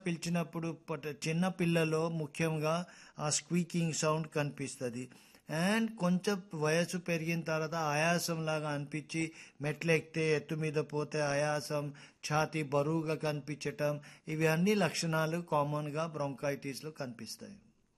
పిలిచినప్పుడు పట- చిన్న పిల్లలో ముఖ్యంగా ఆ స్క్వీకింగ్ సౌండ్ కనిపిస్తుంది అండ్ కొంచెం వయసు పెరిగిన తర్వాత ఆయాసం లాగా అనిపించి మెట్లు ఎక్కితే ఎత్తు మీద పోతే ఆయాసం ఛాతీ బరువుగా కనిపించటం ఇవి అన్ని లక్షణాలు కామన్గా బ్రొంకైటిస్లో కనిపిస్తాయి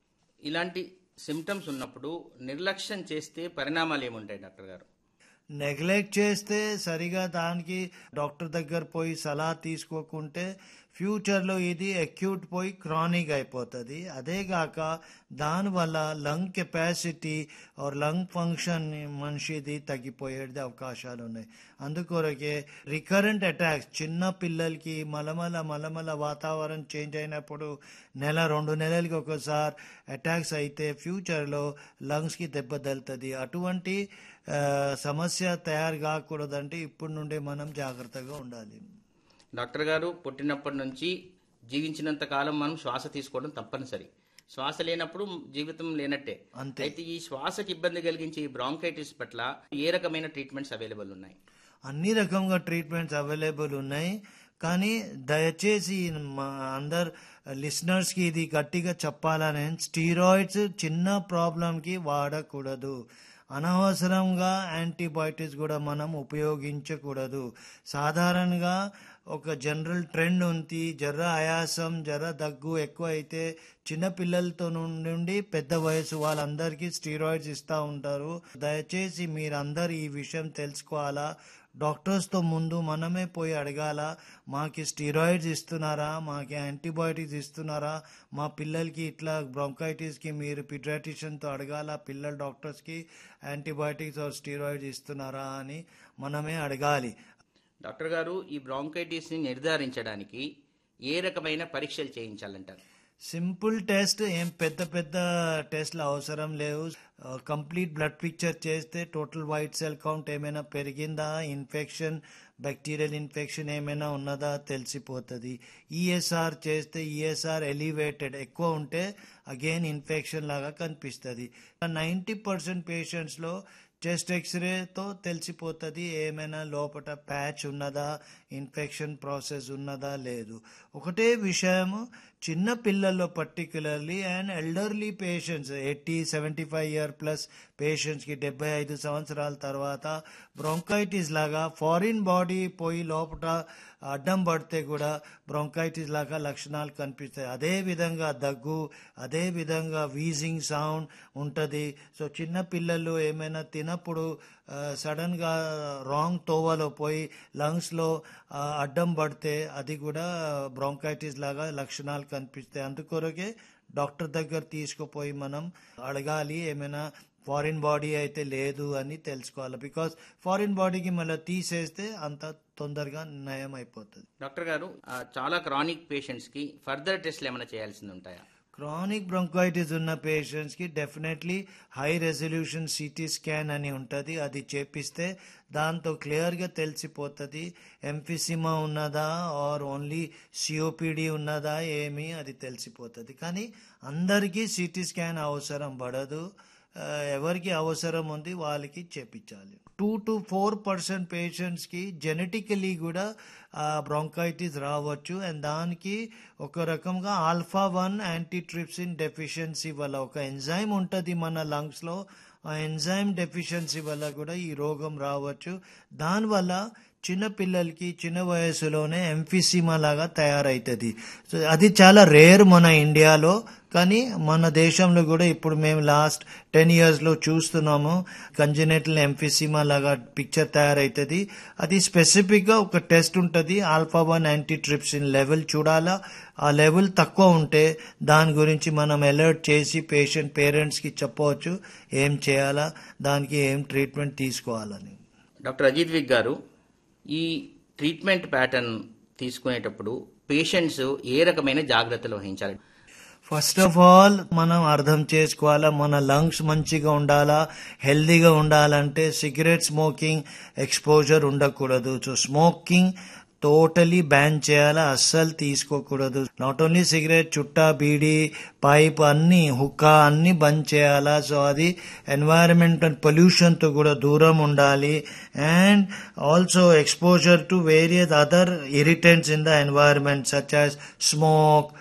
ఇలాంటి సిమ్టమ్స్ ఉన్నప్పుడు నిర్లక్ష్యం చేస్తే పరిణామాలు ఏముంటాయి డాక్టర్ గారు నెగ్లెక్ట్ చేస్తే సరిగా దానికి డాక్టర్ దగ్గర పోయి సలహా తీసుకోకుంటే ఫ్యూచర్లో ఇది అక్యూట్ పోయి క్రానిక్ అయిపోతుంది అదే కాక దానివల్ల lung capacity or lung function మనిషిది తగ్గిపోయేది అవకాశాలు ఉన్నాయి అందుకొరకే రికరెంట్ అటాక్స్ చిన్న పిల్లలకి మలమల మలమల వాతావరణం చేంజ్ అయినప్పుడు నెల రెండు నెలలకి ఒకసారి అటాక్స్ అయితే ఫ్యూచర్లో లంగ్స్కి దెబ్బ తగులుతుంది అటువంటి ఆ, సమస్య తయారు కాకూడదంటే ఇప్పటి నుండే మనం జాగ్రత్తగా ఉండాలి డాక్టర్ గారు పుట్టినప్పటి నుంచి జీవించినంత కాలం మనం శ్వాస తీసుకోవడం తప్పనిసరి శ్వాస లేనప్పుడు జీవితం లేనట్టే అంతే. అయితే ఈ శ్వాసకి ఇబ్బంది కలిగించే ఈ బ్రాంకైటిస్ పట్ల ఏ రకమైన ట్రీట్మెంట్స్ అవైలబుల్ ఉన్నాయి అన్ని రకంగా ట్రీట్మెంట్స్ అవైలబుల్ ఉన్నాయి కానీ దయచేసి మా అందరు లిసనర్స్కి ఇది గట్టిగా చెప్పాలని స్టీరాయిడ్స్ చిన్న ప్రాబ్లంకి వాడకూడదు అనవసరంగా యాంటీబయాటిక్స్ కూడా మనం ఉపయోగించకూడదు సాధారణంగా ఒక జనరల్ ట్రెండ్ ఉంది జర ఆయాసం జర దగ్గు ఎక్కువ అయితే చిన్న పిల్లలతో నుండి పెద్ద వయసు వాళ్ళందరికీ స్టీరాయిడ్స్ ఇస్తూ ఉంటారు దయచేసి మీరందరూ ఈ విషయం తెలుసుకోవాలా డాక్టర్స్తో ముందు మనమే పోయి అడగాల మాకు స్టీరాయిడ్స్ ఇస్తున్నారా మాకు యాంటీబయాటిక్స్ ఇస్తున్నారా మా పిల్లలకి ఇట్లా బ్రొంకైటిస్కి మీరు పిడ్రాటిషియన్తో అడగాల పిల్లల డాక్టర్స్కి యాంటీబయాటిక్స్ ఆర్ స్టీరాయిడ్స్ ఇస్తున్నారా అని మనమే అడగాలి డాక్టర్ గారు ఈ బ్రాంకైటిస్ ని నిర్ధారించడానికి ఏ రకమైన పరీక్షలు చేయించాలంటారు సింపుల్ టెస్ట్ ఏం పెద్ద పెద్ద టెస్ట్లు అవసరం లేవు కంప్లీట్ బ్లడ్ పిక్చర్ చేస్తే టోటల్ వైట్ సెల్ కౌంట్ ఏమైనా పెరిగిందా ఇన్ఫెక్షన్ బ్యాక్టీరియల్ ఇన్ఫెక్షన్ ఏమైనా ఉన్నదా తెలిసిపోతుంది ఈఎస్ఆర్ చేస్తే ఈఎస్ఆర్ ఎలివేటెడ్ ఎక్కువ ఉంటే అగైన్ ఇన్ఫెక్షన్ లాగా కనిపిస్తుంది నైంటీ పర్సెంట్ పేషెంట్స్లో చెస్ట్ ఎక్స్రేతో తెలిసిపోతుంది ఏమైనా లోపల ప్యాచ్ ఉన్నదా ఇన్ఫెక్షన్ ప్రాసెస్ ఉన్నదా లేదు ఒకటే విషయము చిన్న పిల్లల్లో particularly and elderly patients eighty seventy five year plus పేషెంట్స్కి డెబ్బై ఐదు సంవత్సరాల తర్వాత బ్రొంకైటిస్ లాగా ఫారిన్ బాడీ పోయి లోపల అడ్డం పడితే కూడా బ్రొంకైటిస్ లాగా లక్షణాలు కనిపిస్తాయి అదే విధంగా దగ్గు అదే విధంగా వీజింగ్ సౌండ్ ఉంటుంది సో చిన్న పిల్లలు ఏమైనా తినప్పుడు సడన్ గా రాంగ్ తోవలో పోయి లంగ్స్ లో ఆ, అడ్డం పడితే అది కూడా బ్రాంకైటిస్ లాగా లక్షణాలు కనిపిస్తాయి అందుకొరకే డాక్టర్ దగ్గర తీసుకుపోయి మనం అడగాలి ఏమైనా ఫారిన్ బాడీ అయితే లేదు అని తెలుసుకోవాలి బికాస్ ఫారిన్ బాడీకి మళ్ళీ తీసేస్తే అంత తొందరగా నయం అయిపోతుంది డాక్టర్ గారు ఆ, చాలా క్రానిక్ పేషెంట్స్ కి ఫర్దర్ టెస్ట్లు ఏమైనా చేయాల్సింది ఉంటాయా క్రానిక్ బ్ronchitis ఉన్న పేషెంట్స్ కి definitely high resolution CT scan అని ఉంటుంది అది చేపిస్తే దాంతో క్లియర్ గా తెలిసిపోతుంది ఎంఫిసిమా ఉన్నదా ఆర్ ఓన్లీ సిఓపిడి ఉన్నదా ఏమి అది తెలిసిపోతుంది కానీ అందరికీ సిటీ స్కాన్ అవసరం పడదు ఆ, ఎవరికి అవసరం ఉంది వాళ్ళకి చేపించాలి టూ టు ఫోర్ పర్సెంట్ పేషెంట్స్కి జెనెటికలీ కూడా బ్రాంకైటిస్ రావచ్చు అండ్ దానికి ఒక రకంగా ఆల్ఫా వన్ యాంటీట్రిప్సిన్ డెఫిషియన్సీ వల్ల ఒక ఎంజైమ్ ఉంటుంది మన లంగ్స్లో ఆ ఎంజైమ్ డెఫిషియన్సీ వల్ల కూడా ఈ రోగం రావచ్చు దానివల్ల చిన్న పిల్లలకి చిన్న వయసులోనే ఎంఫిసిమా లాగా తయారవుతుంది సో అది చాలా రేర్ మన ఇండియాలో కానీ మన దేశంలో కూడా ఇప్పుడు మేము లాస్ట్ టెన్ ఇయర్స్లో చూస్తున్నాము కంజనెటల్ ఎంఫిసిమా లాగా పిక్చర్ తయారవుతుంది అది స్పెసిఫిక్గా ఒక టెస్ట్ ఉంటుంది ఆల్ఫా వన్ యాంటీట్రిప్సిన్ లెవెల్ చూడాలా ఆ లెవెల్ తక్కువ ఉంటే దాని గురించి మనం అలర్ట్ చేసి పేషెంట్ పేరెంట్స్కి చెప్పవచ్చు ఏం చేయాలా దానికి ఏం ట్రీట్మెంట్ తీసుకోవాలని డాక్టర్ అజిత్ విక్ గారు ఈ ట్రీట్మెంట్ ప్యాటర్న్ తీసుకునేటప్పుడు పేషెంట్స్ ఏ రకమైన జాగ్రత్తలు వహించాలి ఫస్ట్ ఆఫ్ ఆల్ మనం అర్థం చేసుకోవాలా మన లంగ్స్ మంచిగా ఉండాలా హెల్దీగా ఉండాలంటే సిగరెట్ స్మోకింగ్ ఎక్స్పోజర్ ఉండకూడదు సో స్మోకింగ్ టోటలీ బ్యాన్ చేయాలా అస్సలు తీసుకోకూడదు నాట్ ఓన్లీ సిగరెట్ చుట్టా బీడీ పైప్ అన్ని హుక్కా అన్ని బంద్ చేయాలా సో అది ఎన్వైరన్మెంటల్ పొల్యూషన్ తో కూడా దూరం ఉండాలి and also exposure to various other irritants in the environment such as smoke